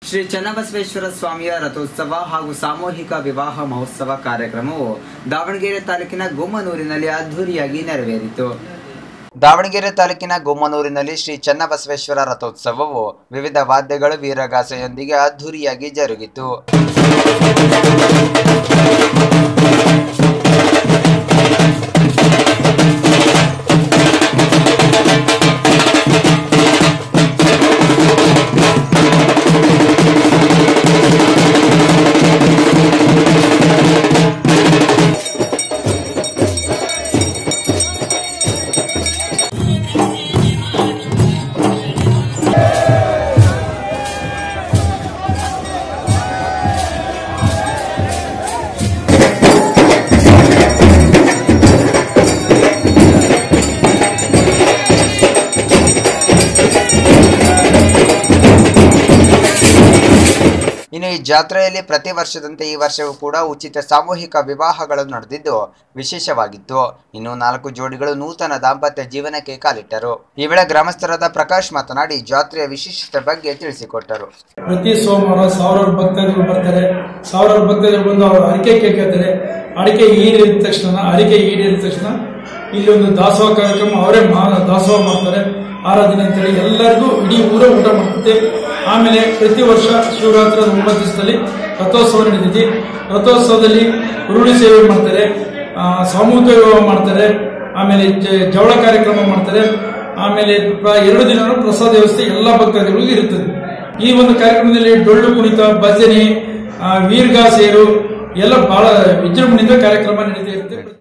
ಶ್ರೀ ಚನ್ನಬಸವೇಶ್ವರ ಸ್ವಾಮಿಯ ರಥೋತ್ಸವ ಹಾಗೂ ಸಾಮೂಹಿಕ ವಿವಾಹ ಮಹೋತ್ಸವ ಕಾರ್ಯಕ್ರಮವು ದಾವಣಗೆರೆ ತಾಲೂಕಿನ ಗುಮ್ಮನೂರಿನಲ್ಲಿ ಅದ್ಧೂರಿಯಾಗಿ ನೆರವೇರಿತು ದಾವಣಗೆರೆ ತಾಲೂಕಿನ ಗುಮ್ಮನೂರಿನಲ್ಲಿ ಶ್ರೀ ಚನ್ನಬಸವೇಶ್ವರ ರಥೋತ್ಸವವು ವಿವಿಧ ವಾದ್ಯಗಳು ವೀರಗಾಸೆಯೊಂದಿಗೆ ಅದ್ಧೂರಿಯಾಗಿ ಜರುಗಿತು ಇನ್ನು ಈ ಜಾತ್ರೆಯಲ್ಲಿ ಪ್ರತಿ ವರ್ಷದಂತೆ ಈ ವರ್ಷವೂ ಕೂಡ ಉಚಿತ ಸಾಮೂಹಿಕ ವಿವಾಹಗಳು ನಡೆದಿದ್ದು ವಿಶೇಷವಾಗಿತ್ತು ಇನ್ನು ನಾಲ್ಕು ಜೋಡಿಗಳು ನೂತನ ದಾಂಪತ್ಯ ಜೀವನಕ್ಕೆ ಕಾಲಿಟ್ಟರು ಈ ವೇಳೆ ಗ್ರಾಮಸ್ಥರಾದ ಪ್ರಕಾಶ್ ಮಾತನಾಡಿ ಜಾತ್ರೆಯ ವಿಶಿಷ್ಟತೆ ಬಗ್ಗೆ ತಿಳಿಸಿಕೊಟ್ಟರು ಪ್ರತಿ ಸೋಮವಾರ ಸಾವಿರಾರು ಭಕ್ತಾದಿಗಳು ಬರ್ತಾರೆ ಸಾವಿರಾರು ಭಕ್ತಾದಿಗಳು ಬಂದು ಅವರು ಅಡಿಕೆ ಕೇಳ್ತಾರೆ ಅಡಿಕೆ ಈಡೇರಿದ ತಕ್ಷಣ ಅಡಿಕೆ ಈಡೇರಿದ ತಕ್ಷಣ ಇಲ್ಲಿ ಒಂದು ದಾಸೋಹ ಕಾರ್ಯಕ್ರಮ ಅವರೇ ಮಾ- ದಾಸೋಹ ಮಾಡ್ತಾರೆ ಆರಾಧನೆ ಅಂತೇಳಿ ಎಲ್ಲರಿಗೂ ಇಡೀ ಊರೇ ಊಟ ಮಾಡುತ್ತೆ ಆಮೇಲೆ ಪ್ರತಿ ವರ್ಷ ಶಿವರಾತ್ರಿ ಒಂಬತ್ತು ದಿವಸದಲ್ಲಿ ರಥೋತ್ಸವ ನಡೀತೈತಿ ರಥೋತ್ಸವದಲ್ಲಿ ಉರುಳಿ ಸೇವೆ ಮಾಡ್ತಾರೆ ಆ, ಸಾಮೂಹಿಕ ವಿವಾಹ ಮಾಡ್ತಾರೆ ಆಮೇಲೆ ಜ- ಜವಳ ಕಾರ್ಯಕ್ರಮ ಮಾಡ್ತಾರೆ ಆಮೇಲೆ ಪ್ರ- ಎರಡು ದಿನ ಪ್ರಸಾದ ವ್ಯವಸ್ಥೆ ಎಲ್ಲ ಭಕ್ತಾದಿಗಳಿಗೂ ಇರುತ್ತದೆ ಈ ಒಂದು ಕಾರ್ಯಕ್ರಮದಲ್ಲಿ ಡೊಳ್ಳು ಕುಣಿತ ಭಜನೆ ಆ, ವೀರ್ಗಾಸೆಯರು ಎಲ್ಲ ಬಹಳ ವಿಜೃಂಭಣೆಯಿಂದ ಕಾರ್ಯಕ್ರಮ ನಡೀತಾ ಇರುತ್ತೆ